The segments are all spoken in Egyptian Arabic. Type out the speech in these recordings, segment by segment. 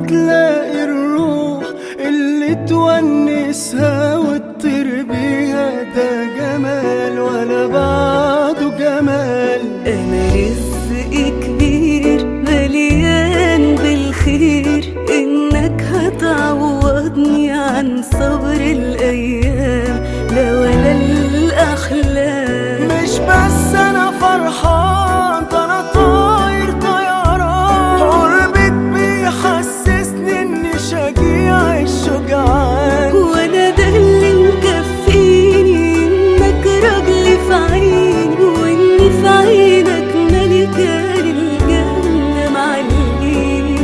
تلاقي الروح اللي تونسها وتطير بيها ده جمال ولا بعده جمال أنا رزق كبير مليان بالخير إنك هتعوضني عن صبر الأيام لا ولا الأحلام مش بس انا فرحان ده انا طاير طيران قربك بيحسسني اني شجيع الشجعان وأنا ده اللي مكفيني إنك راجلي في عيني وإني في عينك ملكة للجنة معليني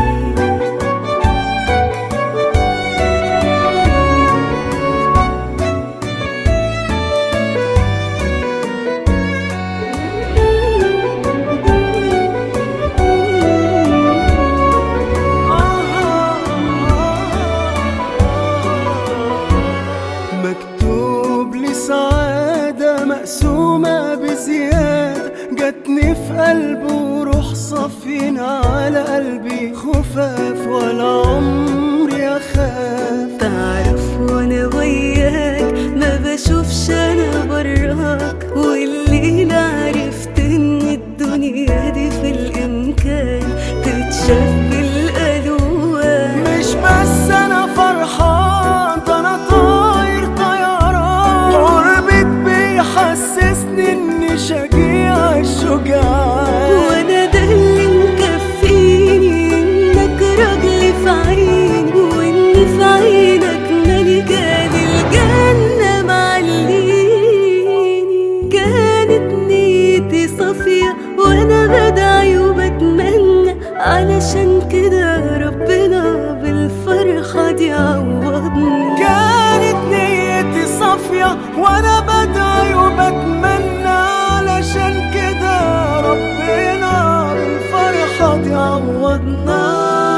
مكتوب لي سعادة مقسومة بزيادة جاتني في قلب وروح صافين على قلبي خفاف ولا عمري أخاف تعرف وانا وياك ما بشوفش انا براك والليلة عرفت ان الدنيا دي في الامكان تتشاف بالالوان مش بس أنا فرحان ده أنا طاير طيران قربك بيحسسني إني شجيع الشجعان وانا ده اللي مكفيني انك راجلي في عيني واني في عينك ملكة للجنة معليني كانت نيتي صافية وانا بدعي وبتمنى علشان كده ربنا بالفرحة دي عوضني كانت نيتي صافية وانا بدعي وبتمنى علشان كده ربنا بالفرحة دي عوضنا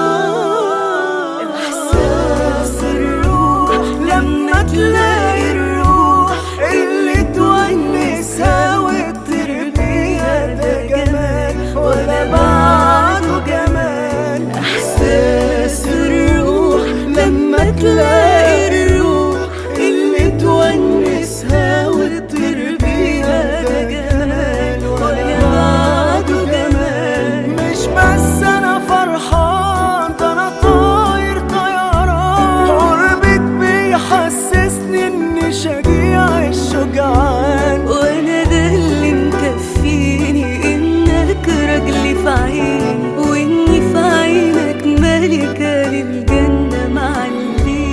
إحساس الروح لما تلاقي الروح اللي تونسها وتطير بيها ده جمال ولا بعده جمال إحساس الروح لما تلاقي الروح اللي تونسها وتطير بيها ده جمال ولا بعده جمال مش بس انا فرحان ده انا طاير طيران قربك بيحسسني اني شجيع الشجعان وانا ده اللي مكفيني انك راجلي في عيني واني في عينك ملكة للجنة معليني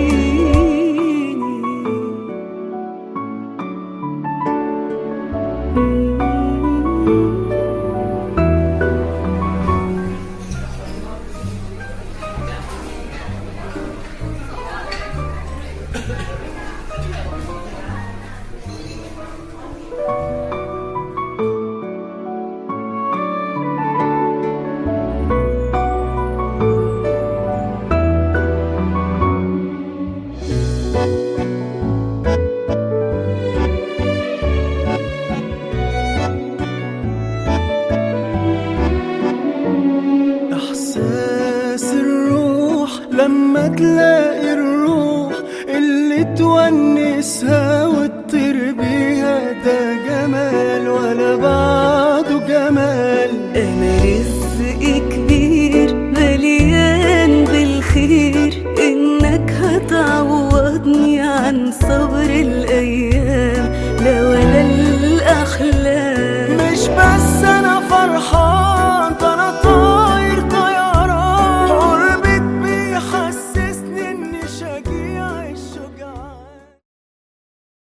احساس الروح لما تلاقي الروح اللي تونسها وتطير بيها ده جمال ولا بعده جمال انا رزق كبير مليان بالخير انك هتعوضني عن صبر